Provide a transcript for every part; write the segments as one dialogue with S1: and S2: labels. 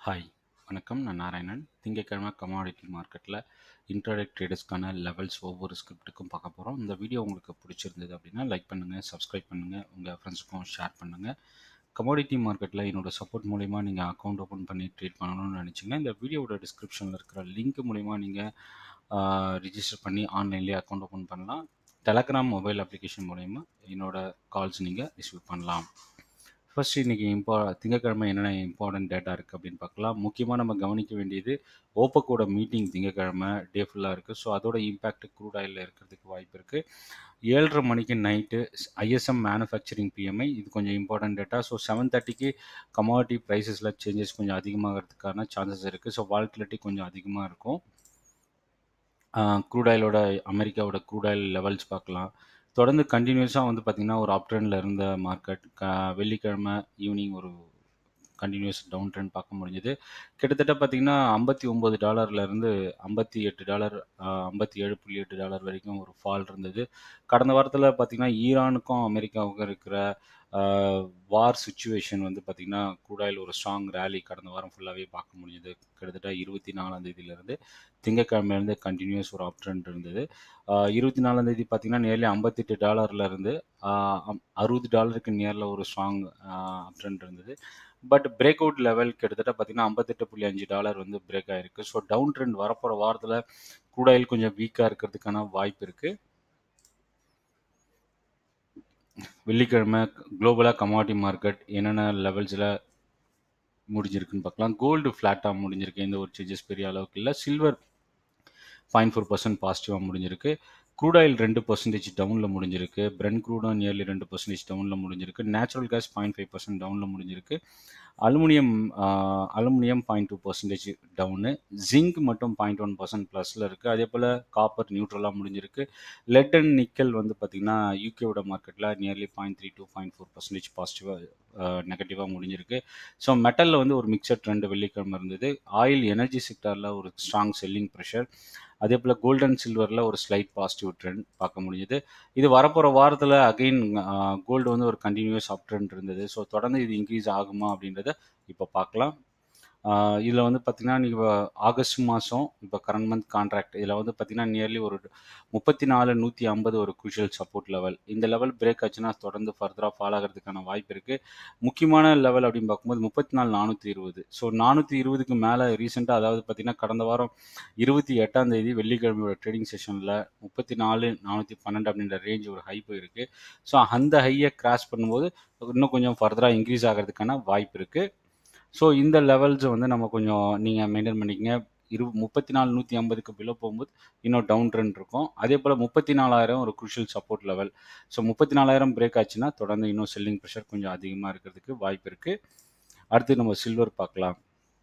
S1: hi வணக்கம் நான் நாராயணன் திங்கட்கிழமை கமாடிட்டி மார்க்கெட்டில் இன்ட்ராடே ட்ரேடர்ஸ்க்கான லெவல்ஸ் ஒவ்வொரு ஸ்கிரிப்ட்டுக்கும் பார்க்க போகிறோம் இந்த வீடியோ உங்களுக்கு பிடிச்சிருந்தது அப்படின்னா லைக் பண்ணுங்கள் சப்ஸ்கிரைப் பண்ணுங்கள் உங்கள் ஃப்ரெண்ட்ஸுக்கும் ஷேர் பண்ணுங்கள் கமாடிட்டி மார்க்கெட்டில் என்னோட சப்போர்ட் மூலிமா நீங்கள் அக்கௌண்ட் ஓப்பன் பண்ணி ட்ரேட் பண்ணணும்னு நினச்சிங்கன்னா இந்த வீடியோவோட டிஸ்கிரிப்ஷனில் இருக்கிற லிங்க் மூலிமா நீங்கள் ரிஜிஸ்டர் பண்ணி ஆன்லைன்லேயே அக்கௌண்ட் ஓப்பன் பண்ணலாம் டெலகிராம் மொபைல் அப்ளிகேஷன் மூலயமா என்னோட கால்ஸ் நீங்கள் ரிசீவ் பண்ணலாம் ஃபர்ஸ்ட் இன்றைக்கி இம்பா திங்கக்கிழமை என்னென்ன இம்பார்ட்டன்ட் டேட்டா இருக்குது அப்படின்னு பார்க்கலாம் முக்கியமாக நம்ம கவனிக்க வேண்டியது ஓப்பக்கோட மீட்டிங் திங்கக்கிழமை டே ஃபுல்லாக இருக்குது ஸோ அதோட இம்பேக்ட் க்ரூட் ஆயிலில் இருக்கிறதுக்கு வாய்ப்பு இருக்குது ஏழரை மணிக்கு நைட்டு ஐஎஸ்எம் மேனுஃபேக்சரிங் பிஎம்ஐ இது கொஞ்சம் இம்பார்ட்டன்ட் டேட்டா ஸோ செவன் தேர்ட்டிக்கு கமாடிட்டி ப்ரைஸஸில் சேஞ்சஸ் கொஞ்சம் அதிகமாகிறதுக்கான சான்சஸ் இருக்குது ஸோ வால்டிலிட்டி கொஞ்சம் அதிகமாக இருக்கும் க்ரூட் ஆயிலோட அமெரிக்காவோட க்ரூட் ஆயில் லெவல்ஸ் பார்க்கலாம் தொடர்ந்து கண்டினியூஸாக வந்து பார்த்திங்கன்னா ஒரு அப் ட்ரெண்டில் இருந்த மார்க்கெட் க வெள்ளிக்கிழமை ஈவினிங் ஒரு கண்டினியூஸ் டவுன் ட்ரெண்ட் பார்க்க முடிஞ்சது கிட்டத்தட்ட பார்த்திங்கன்னா ஐம்பத்தி ஒம்பது டாலர்லேருந்து ஐம்பத்தி எட்டு டாலர் ஐம்பத்தி ஏழு புள்ளி எட்டு டாலர் வரைக்கும் ஒரு ஃபால் இருந்தது கடந்த வாரத்தில் பார்த்திங்கன்னா ஈரானுக்கும் அமெரிக்காவுக்கும் இருக்கிற வார் சுச்சுவேஷன் வந்து பார்த்திங்கன்னா கூடாயில் ஒரு ஸ்ட்ராங் ரேலி கடந்த வாரம் ஃபுல்லாகவே பார்க்க முடிஞ்சது கிட்டத்தட்ட இருபத்தி நாலாம் தேதியிலேருந்து திங்கக்கிழமையிலேருந்து கண்டினியூஸ் ஒரு அப் ட்ரெண்ட் இருந்தது இருபத்தி நாலாம் தேதி பார்த்திங்கன்னா நியர்லி ஐம்பத்தெட்டு டாலர்லேருந்து அறுபது டாலருக்கு நியரில் ஒரு ஸ்ட்ராங் அப் ட்ரெண்ட் இருந்தது பட் பிரேக் அவுட் லெவல் கிட்டத்தட்ட பார்த்திங்கன்னா ஐம்பத்தெட்டு புள்ளி அஞ்சு டாலர் வந்து பிரேக் ஆகிருக்கு ஸோ டவுன் ட்ரெண்ட் வரப்போகிற வாரத்தில் கூடாயில் கொஞ்சம் வீக்காக இருக்கிறதுக்கான வாய்ப்பு இருக்குது வெள்ளிக்கிழமை குளோபலாக கமாடிட்டி மார்க்கெட் என்னென்ன லெவல்ஸில் முடிஞ்சிருக்குன்னு பார்க்கலாம் கோல்டு ஃப்ளாட்டாக முடிஞ்சிருக்கு எந்த ஒரு சேஞ்சஸ் பெரிய அளவுக்கு இல்லை சில்வர் பாயிண்ட் ஃபோர் பர்சன்ட் பாசிட்டிவாக முடிஞ்சிருக்கு க்ரூட் ஆயில் ரெண்டு பர்சன்டேஜ் டவுனில் முடிஞ்சிருக்கு பிரெண்ட் க்ரூடும் நியர்லி ரெண்டு பர்சன்டேஜ் டவுனில் முடிஞ்சிருக்கு natural gas point five percent டவுனில் முடிஞ்சிருக்கு aluminium aluminium point two percentage down zinc மட்டும் பாயிண்ட் ஒன் பர்சன்ட் ப்ளஸில் இருக்குது அதே போல் காப்பர் நியூட்ரலாக முடிஞ்சிருக்கு லெட் அண்ட் நிக்கல் வந்து பார்த்திங்கன்னா யூகேவோட மார்க்கெட்டில் nearly point three two point four percentage பாசிட்டிவாக நெகட்டிவாக முடிஞ்சிருக்கு ஸோ மெட்டலில் வந்து ஒரு மிக்சர் ட்ரெண்டு வெள்ளிக்கிழமை இருந்தது ஆயில் எனர்ஜி செக்டரில் ஒரு ஸ்ட்ராங் செல்லிங் ப்ரெஷர் அதே போல் கோல்டன் சில்வரில் ஒரு ஸ்லைட் பாசிட்டிவ் ட்ரெண்ட் பார்க்க முடியுது இது வரப்போகிற வாரத்தில் அகெயின் கோல்டு வந்து ஒரு கண்டினியூஸ் அப் ட்ரெண்ட் இருந்தது ஸோ தொடர்ந்து இது இன்க்ரீஸ் ஆகுமா அப்படின்றத இப்போ பார்க்கலாம் இதில் வந்து பார்த்திங்கன்னா நீங்கள் ஆகஸ்ட் மாதம் இப்போ கரண்ட் மந்த் கான்ட்ராக்ட் இதில் வந்து பார்த்திங்கன்னா நியர்லி ஒரு முப்பத்தி நாலு நூற்றி ஐம்பது ஒரு குஷியல் சப்போர்ட் லெவல் இந்த லெவல் பிரேக் ஆச்சுன்னா தொடர்ந்து ஃபர்தராக ஃபால் ஆகிறதுக்கான வாய்ப்பு இருக்குது முக்கியமான லெவல் அப்படின்னு பார்க்கும்போது முப்பத்தி நாலு நானூற்றி இருபது ஸோ நானூற்றி இருபதுக்கு மேலே ரீசெண்டாக அதாவது பார்த்திங்கன்னா கடந்த வாரம் இருபத்தி எட்டாம் தேதி வெள்ளிக்கிழமையோட ட்ரேடிங் செஷனில் முப்பத்தி நாலு நானூற்றி பன்னெண்டு அப்படின்ற ரேஞ்ச் ஒரு ஹை போயிருக்கு ஸோ அந்த ஹையை கிராஸ் பண்ணும்போது இன்னும் கொஞ்சம் ஃபர்தராக இன்க்ரீஸ் ஆகிறதுக்கான வாய்ப்பு இருக்குது ஸோ இந்த லெவல்ஸை வந்து நம்ம கொஞ்சம் நீங்கள் மெயின்டைன் பண்ணிக்கங்க இரு முப்பத்தி நாலு நூற்றி ஐம்பதுக்கு பிலோ போகும்போது இன்னும் டவுன் ட்ரெண்ட் இருக்கும் அதே போல் முப்பத்தி நாலாயிரம் ஒரு குருஷியல் சப்போர்ட் லெவல் ஸோ முப்பத்தி நாலாயிரம் பிரேக் ஆச்சுன்னா தொடர்ந்து இன்னும் செல்லிங் ப்ரெஷர் கொஞ்சம் அதிகமாக இருக்கிறதுக்கு வாய்ப்பு இருக்குது அடுத்து நம்ம சில்வர் பார்க்கலாம்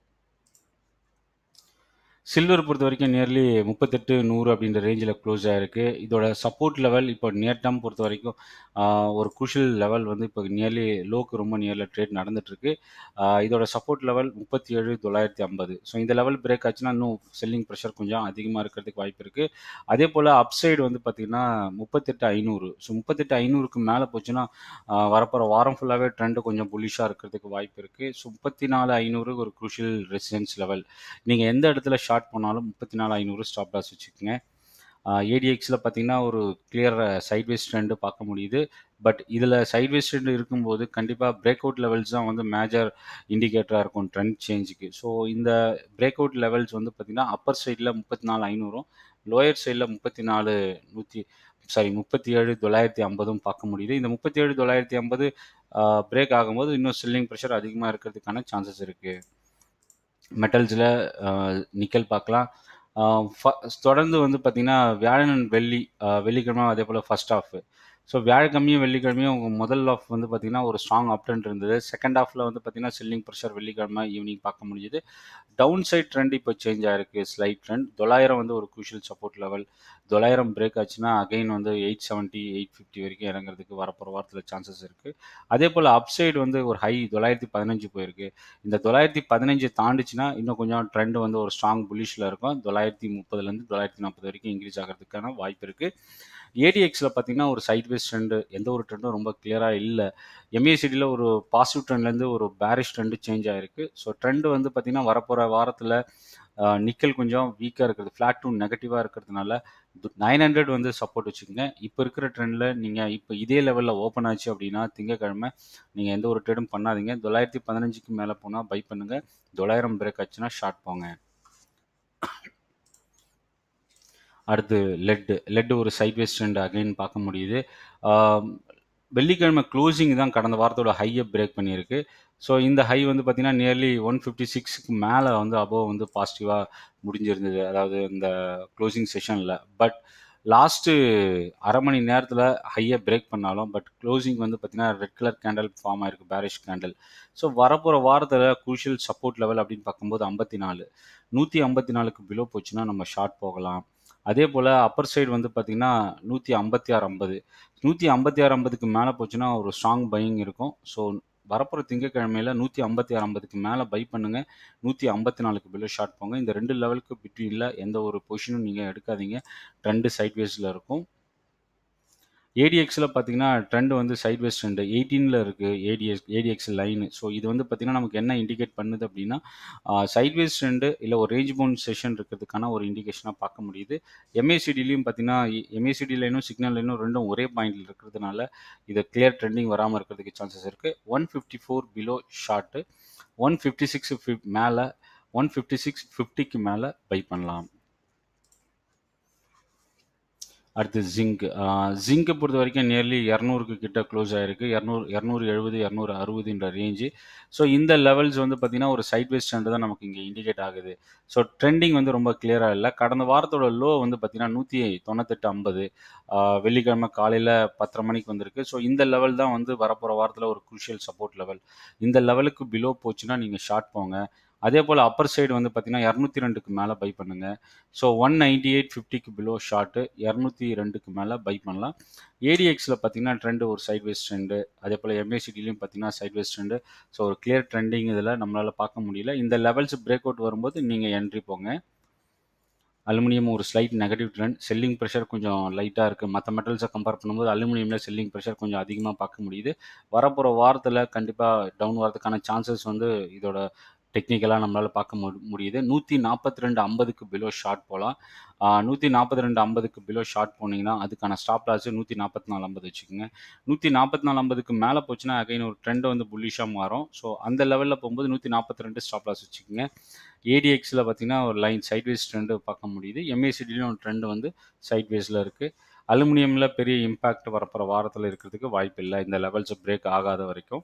S1: சில்வர் பொறுத்த வரைக்கும் நியர்லி முப்பத்தெட்டு நூறு அப்படின்ற ரேஞ்சில் க்ளோஸ் ஆகிருக்கு இதோட சப்போர்ட் லெவல் இப்போ நியர் டேம் பொறுத்த வரைக்கும் ஒரு குஷியல் லெவல் வந்து இப்போ நியர்லி லோக்கு ரொம்ப நியரில் ட்ரேட் நடந்துட்டுருக்கு இதோட சப்போர்ட் லெவல் முப்பத்தி ஏழு தொள்ளாயிரத்தி ஐம்பது ஸோ இந்த லெவல் பிரேக் ஆச்சுன்னா இன்னும் செல்லிங் ப்ரெஷர் கொஞ்சம் அதிகமாக இருக்கிறதுக்கு வாய்ப்பு இருக்குது அதே போல் அப்சைடு வந்து பார்த்திங்கன்னா முப்பத்தெட்டு ஐநூறு ஸோ முப்பத்தெட்டு ஐநூறுக்கு மேலே போச்சுன்னா வரப்போகிற வாரம் ஃபுல்லாகவே ட்ரெண்டு கொஞ்சம் புல்லிஷாக இருக்கிறதுக்கு வாய்ப்பு இருக்குது ஸோ முப்பத்தி நாலு ஐநூறு ஒரு குருஷியல் ரெசிடென்ஸ் லெவல் நீங்கள் எந்த இடத்துல ஷார்ட் பண்ணாலும் முப்பத்தி நாலு ஐநூறு ஸ்டாப் லாஸ் வச்சுக்கோங்க ஏடிஎக்ஸில் பார்த்தீங்கன்னா ஒரு கிளியர் சைட்வேஸ் ட்ரெண்டு பார்க்க முடியுது பட் இதில் சைட்வேஸ் ட்ரெண்ட் இருக்கும்போது கண்டிப்பாக பிரேக் அவுட் லெவல்ஸ் தான் வந்து மேஜர் இண்டிகேட்டராக இருக்கும் ட்ரெண்ட் சேஞ்சுக்கு ஸோ இந்த பிரேக் அவுட் லெவல்ஸ் வந்து பார்த்திங்கன்னா அப்பர் சைடில் முப்பத்தி நாலு ஐநூறும் லோயர் சைடில் முப்பத்தி நாலு நூற்றி சாரி முப்பத்தி ஏழு தொள்ளாயிரத்தி ஐம்பதும் பார்க்க முடியுது இந்த முப்பத்தி ஏழு தொள்ளாயிரத்தி ஐம்பது பிரேக் ஆகும்போது இன்னும் செல்லிங் ப்ரெஷர் அதிகமாக இருக்கிறதுக்கான சான்சஸ் இருக்குது மெட்டல்ஸில் நிக்கல் பார்க்கலாம் தொடர்ந்து வந்து பார்த்திங்கன்னா வியாழன் வெள்ளி வெள்ளிக்கிழமை அதே போல் ஃபஸ்ட் ஆஃப் ஸோ வியாழக்கிழமையும் வெள்ளிக்கிழமையும் முதல் ஆஃப் வந்து பார்த்திங்கன்னா ஒரு ஸ்ட்ராங் அப் ட்ரெண்ட் இருந்தது செகண்ட் ஆஃபில் வந்து பார்த்திங்கன்னா செல்லிங் ப்ரெஷர் வெள்ளிக்கிழமை ஈவினிங் பார்க்க முடியுது டவுன் சைட் ட்ரெண்ட் இப்போ சேஞ்ச் ஆகிருக்கு ஸ்லைட் ட்ரெண்ட் தொள்ளாயிரம் வந்து ஒரு குஷியல் சப்போர்ட் லெவல் தொள்ளாயிரம் பிரேக் ஆச்சுன்னா அகைன் வந்து எயிட் செவன்ட்டி எயிட் ஃபிஃப்டி வரைக்கும் இறங்குறதுக்கு வரப்போகிற வாரத்தில் சான்சஸ் இருக்குது அதே போல் அப்சைடு வந்து ஒரு ஹை தொள்ளாயிரத்தி பதினஞ்சு போயிருக்கு இந்த தொள்ளாயிரத்தி பதினஞ்சு தாண்டிச்சுன்னா இன்னும் கொஞ்சம் ட்ரெண்ட் வந்து ஒரு ஸ்ட்ராங் புலிஷில் இருக்கும் தொள்ளாயிரத்தி முப்பதுலேருந்து தொள்ளாயிரத்தி நாற்பது வரைக்கும் இன்க்ரீஸ் ஆகிறதுக்கான வாய்ப்பு இருக்குது ஏடிஎக்ஸில் பார்த்தீங்கன்னா ஒரு சைட்வேஸ் ட்ரெண்டு எந்த ஒரு ட்ரெண்டும் ரொம்ப கிளியராக இல்லை எம்ஏசிடியில் ஒரு பாசிட்டிவ் ட்ரெண்ட்லேருந்து ஒரு பேரிஷ் ட்ரெண்டு சேஞ்ச் ஆகிருக்கு ஸோ ட்ரெண்டு வந்து பார்த்திங்கன்னா வரப்போகிற வாரத்தில் நிக்கல் கொஞ்சம் வீக்காக இருக்கிறது ஃப்ளாட் டூ நெகட்டிவாக இருக்கிறதுனால நைன் ஹண்ட்ரட் வந்து சப்போர்ட் வச்சுக்கோங்க இப்போ இருக்கிற ட்ரெண்டில் நீங்கள் இப்போ இதே லெவலில் ஓப்பன் ஆச்சு அப்படின்னா திங்கக்கிழமை நீங்கள் எந்த ஒரு ட்ரேடும் பண்ணாதீங்க தொள்ளாயிரத்தி பதினஞ்சுக்கு மேலே போனால் பை பண்ணுங்கள் தொள்ளாயிரம் பிரேக் ஆச்சுன்னா ஷார்ட் போங்க அடுத்து லெட்டு லெட்டு ஒரு சைட்வேஸ் ட்ரெண்ட் அகைன் பார்க்க முடியுது வெள்ளிக்கிழமை க்ளோசிங் தான் கடந்த வாரத்தோட ஹையை பிரேக் பண்ணியிருக்கு ஸோ இந்த ஹை வந்து பார்த்திங்கன்னா நியர்லி ஒன் ஃபிஃப்டி சிக்ஸ்க்கு மேலே வந்து அபோவ் வந்து பாசிட்டிவாக முடிஞ்சிருந்தது அதாவது இந்த க்ளோசிங் செஷனில் பட் லாஸ்ட்டு அரை மணி நேரத்தில் ஹையை பிரேக் பண்ணாலும் பட் க்ளோசிங் வந்து பார்த்திங்கன்னா ரெட் கலர் கேண்டல் ஃபார்ம் ஆயிருக்கு பேரிஷ் கேண்டல் ஸோ வரப்போகிற வாரத்தில் குரூஷியல் சப்போர்ட் லெவல் அப்படின்னு பார்க்கும்போது ஐம்பத்தி நாலு நூற்றி ஐம்பத்தி நாலுக்கு பிலோ போச்சுன்னா நம்ம ஷார்ட் போகலாம் அதே போல் அப்பர் சைடு வந்து பார்த்திங்கன்னா நூற்றி ஐம்பத்தி ஆறு ஐம்பது நூற்றி ஐம்பத்தி ஆறு ஐம்பதுக்கு மேலே போச்சுன்னா ஒரு ஸ்ட்ராங் பையிங் இருக்கும் ஸோ வரப்போகிற திங்கக்கிழமையில் நூற்றி ஐம்பத்தி ஆறு ஐம்பதுக்கு மேலே பை பண்ணுங்கள் நூற்றி ஐம்பத்தி நாலுக்கு பிலோ ஷார்ட் போங்க இந்த ரெண்டு லெவலுக்கு பிட்வீனில் எந்த ஒரு பொசிஷனும் நீங்கள் எடுக்காதீங்க ட்ரெண்டு சைட்வேஸில் இருக்கும் ஏடிஎக்ஸில் பார்த்தீங்கன்னா ட்ரெண்ட் வந்து சைட்வேஸ் ட்ரெண்டு எயிட்டீனில் இருக்குது ஏடிஎக்ஸ் ஏடிஎக்ஸ் லைனு ஸோ இது வந்து பார்த்திங்கன்னா நமக்கு என்ன இண்டிகேட் பண்ணுது அப்படின்னா சைட்வேஸ் ட்ரெண்டு இல்லை ஒரு ரேஞ்ச் பவுண்ட் செஷன் இருக்கிறதுக்கான ஒரு இண்டிகேஷனாக பார்க்க முடியுது எம்ஏசிடிலையும் பார்த்தீங்கன்னா எம்ஏசிடி லைனும் சிக்னல் லைனும் ரெண்டும் ஒரே பாயிண்டில் இருக்கிறதுனால இது கிளியர் ட்ரெண்டிங் வராமல் இருக்கிறதுக்கு சான்சஸ் இருக்குது one fifty four below short one fifty six fifty மேலே ஒன் ஃபிஃப்டி சிக்ஸ் ஃபிஃப்டிக்கு மேலே பை பண்ணலாம் அடுத்து ஜிங்க் ஜிங்கை பொறுத்த வரைக்கும் நியர்லி இரநூறுக்கு கிட்ட க்ளோஸ் ஆகிருக்கு இரநூறு இரநூறு எழுபது இரநூறு அறுபதுன்ற ரேஞ்சு ஸோ இந்த லெவல்ஸ் வந்து பார்த்திங்கன்னா ஒரு சைட்வேஸ் ட்ரெண்டு தான் நமக்கு இங்கே இண்டிகேட் ஆகுது ஸோ ட்ரெண்டிங் வந்து ரொம்ப கிளியராக இல்லை கடந்த வாரத்தோட லோ வந்து பார்த்திங்கன்னா நூற்றி தொண்ணூத்தெட்டு ஐம்பது வெள்ளிக்கிழமை காலையில் பத்தரை மணிக்கு வந்திருக்கு ஸோ இந்த லெவல் தான் வந்து வரப்போகிற வாரத்தில் ஒரு குரூஷியல் சப்போர்ட் லெவல் இந்த லெவலுக்கு பிலோ போச்சுன்னா நீங்கள் ஷார்ட் போங்க அதே போல் அப்பர் சைடு வந்து பார்த்தீங்கன்னா இரநூத்தி ரெண்டுக்கு மேலே பை பண்ணுங்கள் ஸோ ஒன் நைன்டி எயிட் ஃபிஃப்டிக்கு பிலோ ஷார்ட்டு இரநூத்தி ரெண்டுக்கு மேலே பை பண்ணலாம் ஏடிஎக்ஸில் பார்த்தீங்கன்னா ட்ரெண்டு ஒரு சைட்வேஸ் ட்ரெண்டு அதே போல் எம்ஏசிடிலையும் பார்த்தீங்கன்னா சைட்வேஸ் ட்ரெண்டு ஸோ ஒரு கிளியர் ட்ரெண்டிங் இதில் நம்மளால் பார்க்க முடியல இந்த லெவல்ஸ் பிரேக் அவுட் வரும்போது நீங்கள் என்ட்ரி போங்க அலுமினியம் ஒரு slight negative trend selling pressure கொஞ்சம் லைட்டாக இருக்குது மற்ற மெட்டல்ஸை கம்பேர் பண்ணும்போது அலுமினியமில் செல்லிங் ப்ரெஷர் கொஞ்சம் அதிகமாக பார்க்க முடியுது வரப்போகிற வாரத்தில் கண்டிப்பாக டவுன் வரதுக்கான சான்சஸ் வந்து இதோட டெக்னிக்கலாக நம்மளால் பார்க்க மு முடியுது நூற்றி நாற்பத்தி ரெண்டு ஐம்பதுக்கு பிலோ ஷார்ட் போகலாம் நூற்றி நாற்பத்தி ரெண்டு ஐம்பதுக்கு பிலோ ஷார்ட் போனீங்கன்னா அதுக்கான ஸ்டாப் லாஸ் நூற்றி நாற்பத்தி நாலு ஐம்பது வச்சுக்கோங்க நூற்றி நாற்பத்தி நாலு ஐம்பதுக்கு மேலே போச்சுன்னா அகைன் ஒரு ட்ரெண்ட் வந்து புல்லிஷாக மாறும் ஸோ அந்த லெவலில் போகும்போது நூற்றி நாற்பத்தி ரெண்டு ஸ்டாப் லாஸ் வச்சுக்கோங்க ஏடிஎக்ஸில் பார்த்தீங்கன்னா ஒரு லைன் சைட்வேஸ் ட்ரெண்டு பார்க்க முடியுது எம்ஏசிடிலையும் ஒரு ட்ரெண்டு வந்து சைட்வேஸில் இருக்குது அலுமினியமில் பெரிய இம்பேக்ட் வரப்போகிற வாரத்தில் இருக்கிறதுக்கு வாய்ப்பு இல்லை இந்த லெவல்ஸ் பிரேக் ஆகாத வரைக்கும்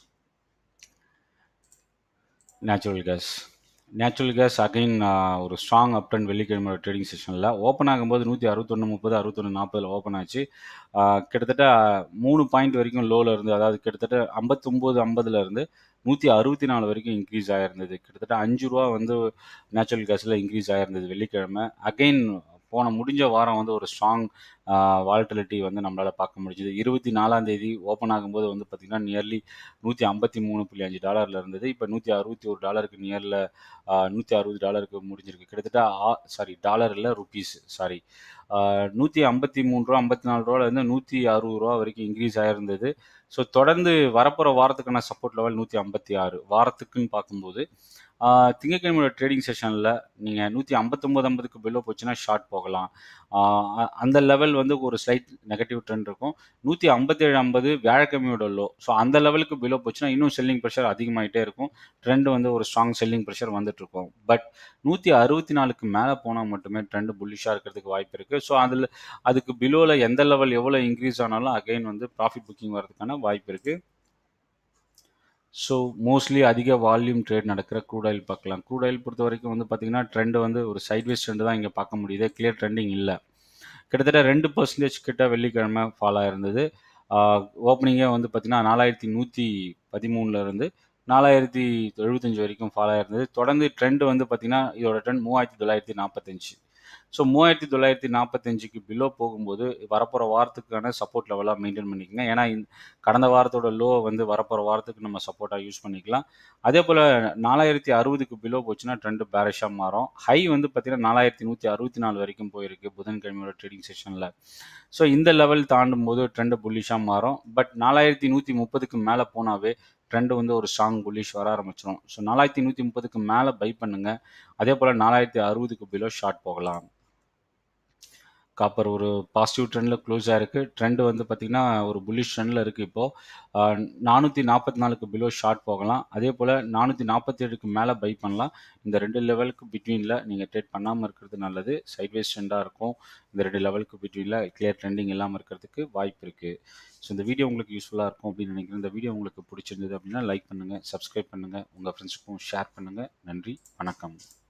S1: natural gas natural gas again ஒரு ஸ்ட்ராங் அப் ட்ரெண்ட் வெள்ளிக்கிழமை ட்ரேடிங் செஷனில் ஓப்பன் ஆகும்போது நூற்றி அறுபத்தொன்று முப்பது அறுபத்தொன்று நாற்பதில் ஓப்பன் ஆச்சு கிட்டத்தட்ட மூணு பாயிண்ட் வரைக்கும் லோவில் இருந்து அதாவது கிட்டத்தட்ட ஐம்பத்தொம்போது ஐம்பதுல இருந்து நூற்றி அறுபத்தி நாலு வரைக்கும் இன்க்ரீஸ் ஆகிருந்தது கிட்டத்தட்ட அஞ்சு ரூபா வந்து நேச்சுரல் கேஸில் இன்க்ரீஸ் ஆகிருந்தது வெள்ளிக்கிழமை அகைன் போன முடிஞ்ச வாரம் வந்து ஒரு ஸ்ட்ராங் வால்டிலிட்டி வந்து நம்மளால் பார்க்க முடிஞ்சுது இருபத்தி நாலாம் தேதி ஓப்பன் ஆகும்போது வந்து பார்த்திங்கன்னா நியர்லி நூற்றி ஐம்பத்தி மூணு புள்ளி அஞ்சு டாலரில் இருந்தது இப்போ நூற்றி அறுபத்தி ஒரு டாலருக்கு நியரில் நூற்றி அறுபது டாலருக்கு முடிஞ்சிருக்கு கிட்டத்தட்ட ஆ சாரி டாலர் இல்லை ருபீஸ் சாரி நூற்றி ஐம்பத்தி மூணு ரூபா ஐம்பத்தி நாலு ரூபாலேருந்து நூற்றி அறுபது ரூபா வரைக்கும் இன்க்ரீஸ் ஆகிருந்தது ஸோ தொடர்ந்து வரப்போகிற வாரத்துக்கான சப்போர்ட் லெவல் நூற்றி ஐம்பத்தி ஆறு வாரத்துக்குன்னு பார்க்கும்போது திங்கக்கிழமையோட ட்ரேடிங் செஷனில் நீங்கள் நூற்றி ஐம்பத்தொம்போது ஐம்பதுக்கு பிலோ போச்சுன்னா ஷார்ட் போகலாம் அந்த லெவல் வந்து ஒரு ஸ்லைட் நெகட்டிவ் ட்ரெண்ட் இருக்கும் நூற்றி ஐம்பத்தேழு ஐம்பது வியாழக்கிழமையோட லோ ஸோ அந்த லெவலுக்கு பிலோ போச்சுன்னா இன்னும் செல்லிங் ப்ரெஷர் அதிகமாகிட்டே இருக்கும் ட்ரெண்ட் வந்து ஒரு ஸ்ட்ராங் செல்லிங் ப்ரெஷர் வந்துட்டு இருக்கும் பட் நூற்றி அறுபத்தி நாலுக்கு மேலே போனால் மட்டுமே ட்ரெண்ட் புல்லிஷாக இருக்கிறதுக்கு வாய்ப்பு இருக்குது ஸோ அதில் அதுக்கு பிலோவில் எந்த லெவல் எவ்வளோ இன்க்ரீஸ் ஆனாலும் அகைன் வந்து ப்ராஃபிட் புக்கிங் வரதுக்கான வாய்ப்பு இருக்குது ஸோ மோஸ்ட்லி அதிக வால்யூம் ட்ரேட் நடக்கிற க்ரூட் ஆயில் பார்க்கலாம் க்ரூட் ஆயில் பொறுத்த வரைக்கும் வந்து பார்த்திங்கன்னா ட்ரெண்டு வந்து ஒரு சைட்வேஸ் ட்ரெண்டு தான் இங்கே பார்க்க முடியுது கிளியர் ட்ரெண்டிங் இல்லை கிட்டத்தட்ட ரெண்டு பர்சன்டேஜ் கிட்ட வெள்ளிக்கிழமை ஃபாலோ ஆயிருந்தது ஓப்பனிங்கே வந்து பார்த்திங்கன்னா நாலாயிரத்தி நூற்றி பதிமூணுலேருந்து நாலாயிரத்தி எழுபத்தஞ்சு வரைக்கும் ஃபாலோ ஆயிருந்தது தொடர்ந்து ட்ரெண்ட் வந்து பார்த்திங்கன்னா இதோட ட்ரெண்ட் மூவாயிரத்தி தொள்ளாயிரத்தி நாற்பத்தஞ்சு ஸோ மூவாயிரத்தி தொள்ளாயிரத்தி நாற்பத்தஞ்சுக்கு பிலோ போகும்போது வரப்போகிற வாரத்துக்கான சப்போர்ட் லெவலாக மெயின்டைன் பண்ணிக்கங்க ஏன்னா இந்த கடந்த வாரத்தோட லோ வந்து வரப்போகிற வாரத்துக்கு நம்ம சப்போர்ட்டாக யூஸ் பண்ணிக்கலாம் அதே போல் நாலாயிரத்தி அறுபதுக்கு பிலோ போச்சுன்னா ட்ரெண்டு பேரிஷாக மாறும் ஹை வந்து பார்த்தீங்கன்னா நாலாயிரத்தி நூற்றி அறுபத்தி நாலு வரைக்கும் போயிருக்கு புதன்கிழமையோட ட்ரேடிங் செஷனில் ஸோ இந்த லெவல் தாண்டும் போது ட்ரெண்டு புல்லிஷாக மாறும் பட் நாலாயிரத்தி நூற்றி முப்பதுக்கு மேலே போனாவே ட்ரெண்டு வந்து ஒரு ஸ்ட்ராங் புல்லிஷ் வர ஆரம்பிச்சிடும் ஸோ நாலாயிரத்தி நூற்றி முப்பதுக்கு மேலே பை பண்ணுங்க அதே போல் நாலாயிரத்தி அறுபதுக்கு பிலோ ஷார்ட் போகலாம் காப்பர் ஒரு பாசிட்டிவ் ட்ரெண்டில் க்ளோஸ் ஆயிருக்கு ட்ரெண்ட் வந்து பார்த்திங்கன்னா ஒரு புல்லிஷ் ட்ரெண்டில் இருக்குது இப்போது நானூற்றி நாற்பத்தி நாலுக்கு பிலோ ஷார்ட் போகலாம் அதே போல் நானூற்றி நாற்பத்தி ஏழுக்கு மேலே பை பண்ணலாம் இந்த ரெண்டு லெவலுக்கு பிட்வீனில் நீங்கள் ட்ரேட் பண்ணாமல் இருக்கிறது நல்லது சைட்வேஸ் ட்ரெண்டாக இருக்கும் இந்த ரெண்டு லெவலுக்கு பிட்வீனில் கிளியர் ட்ரெண்டிங் இல்லாமல் இருக்கிறதுக்கு வாய்ப்பு இருக்குது ஸோ இந்த வீடியோ உங்களுக்கு யூஸ்ஃபுல்லாக இருக்கும் அப்படின்னு நினைக்கிறேன் இந்த வீடியோ உங்களுக்கு பிடிச்சிருந்தது அப்படின்னா லைக் பண்ணுங்கள் சப்ஸ்கிரைப் பண்ணுங்கள் உங்கள் ஃப்ரெண்ட்ஸுக்கும் ஷேர் பண்ணுங்கள் நன்றி வணக்கம்